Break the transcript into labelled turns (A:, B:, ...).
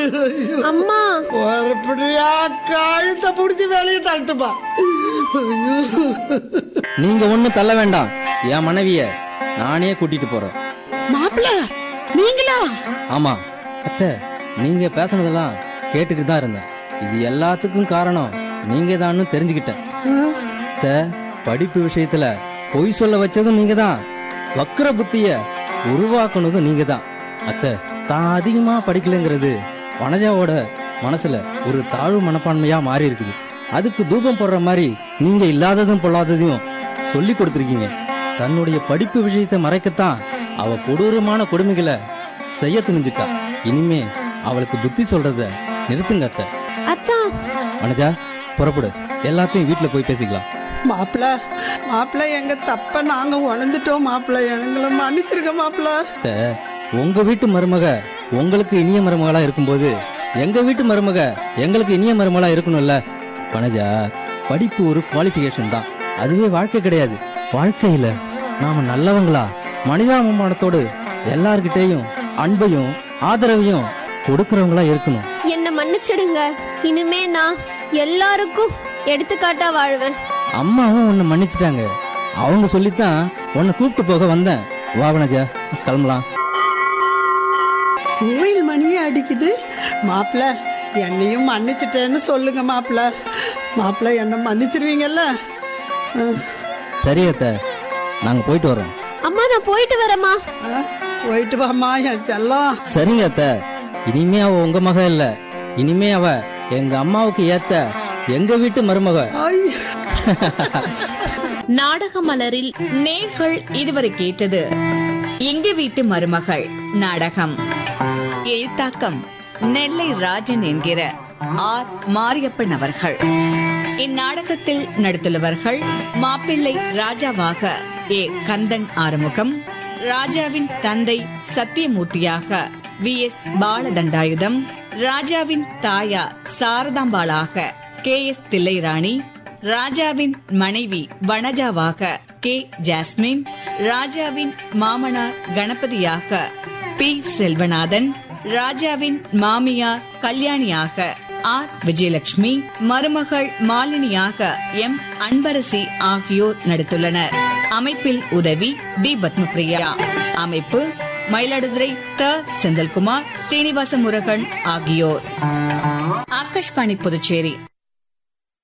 A: அம்மா
B: ஒருபடியா கழுத்தை பிடிச்சி வெளியே தள்ளிட்டுப்பா
C: நீங்க ஒண்ணும் தள்ள வேண்டாம் என் மனைவிய நானே கூட்டிட்டு போறேன்
B: மாப்பிள்ள நீங்களா
C: ஆமா அத்தை நீங்க பேசுனதெல்லாம் கேட்டுக்கிட்டு தான் இருந்தேன் இது எல்லாத்துக்கும் காரணம் நீங்க தான் தெரிஞ்சுக்கிட்டேன் அத்தை படிப்பு விஷயத்துல பொய் சொல்ல வச்சதும் நீங்க தான் வக்கர புத்திய உருவாக்குனதும் நீங்க தான் அத்தை தான் அதிகமா படிக்கலைங்கிறது வனஜாவோட மனசுல ஒரு தாழ்வு மனப்பான்மையா மாறி இருக்குது அதுக்கு தூபம் போடுற மாதிரி நீங்க இல்லாததும் பொல்லாததையும் சொல்லி கொடுத்துருக்கீங்க தன்னுடைய படிப்பு விஷயத்தை மறைக்கத்தான் அவ கொடூரமான கொடுமைகளை செய்ய துணிஞ்சிட்டா இனிமே அவளுக்கு புத்தி சொல்றத நிறுத்துங்க அத்தை
A: அத்தான்
C: வனஜா புறப்படு எல்லாத்தையும் வீட்டுல போய் பேசிக்கலாம்
B: மாப்பிள்ள மாப்பிள்ள எங்க தப்ப நாங்க உணர்ந்துட்டோம் மாப்பிள்ள எங்களை மன்னிச்சிருக்க மாப்பிள்ள
C: அத்தை, உங்க வீட்டு மருமக உங்களுக்கு இனிய மருமகளா இருக்கும்போது எங்க வீட்டு மருமக எங்களுக்கு இனிய மருமகளா இருக்கணும்ல வனஜா படிப்பு ஒரு குவாலிஃபிகேஷன் தான் அதுவே வாழ்க்கை கிடையாது வாழ்க்கையில நாம நல்லவங்களா மனிதாபிமானத்தோடு எல்லார்கிட்டயும் அன்பையும் ஆதரவையும் கொடுக்கறவங்களா இருக்கணும்
A: என்ன மன்னிச்சிடுங்க இனிமே நான் எல்லாருக்கும் எடுத்துக்காட்டா வாழ்வேன்
C: அம்மாவும் உன்னை மன்னிச்சிட்டாங்க அவங்க சொல்லித்தான் உன்னை கூப்பிட்டு போக வந்தேன் வா வனஜா கிளம்பலாம்
B: கோயில் மணியே அடிக்குது மாப்பிள்ள என்னையும் மன்னிச்சிட்டேன்னு சொல்லுங்க மாப்பிள்ள மாப்பிள்ள என்ன மன்னிச்சிருவீங்கல்ல அஹ்,
C: சரி அத்தை நாங்க போயிட்டு வரோம்
A: அம்மா நான் போயிட்டு வரேம்மா
B: அஹ், போயிட்டு வாமா என் செல்லம்
C: சரிங்க அத்தை இனிமே அவ உங்க மக இல்ல இனிமே அவ எங்க அம்மாவுக்கு ஏத்த எங்க வீட்டு மருமக
B: ஐ
D: நாடக மலரில் நேர்கள் இதுவரை கேட்டது எங்க வீட்டு மருமகள் நாடகம் எழுத்தாக்கம் நெல்லை ராஜன் என்கிற ஆர் மாரியப்பன் அவர்கள் இந்நாடகத்தில் நடித்துள்ளவர்கள் மாப்பிள்ளை ராஜாவாக ஏ கந்தன் ஆறுமுகம் ராஜாவின் தந்தை சத்தியமூர்த்தியாக வி எஸ் பாலதண்டாயுதம் ராஜாவின் தாயா சாரதாம்பாளாக கே எஸ் தில்லைராணி ராஜாவின் மனைவி வனஜாவாக கே ஜாஸ்மின் ராஜாவின் மாமனார் கணபதியாக பி செல்வநாதன் ராஜாவின் மாமியார் கல்யாணியாக ஆர் விஜயலட்சுமி மருமகள் மாலினியாக எம் அன்பரசி ஆகியோர் நடித்துள்ளனர் அமைப்பில் உதவி டி பத்மபிரியா அமைப்பு மயிலாடுதுறை த செந்தில்குமார் ஸ்ரீனிவாச முருகன் ஆகியோர் ஆகாஷ்வாணி புதுச்சேரி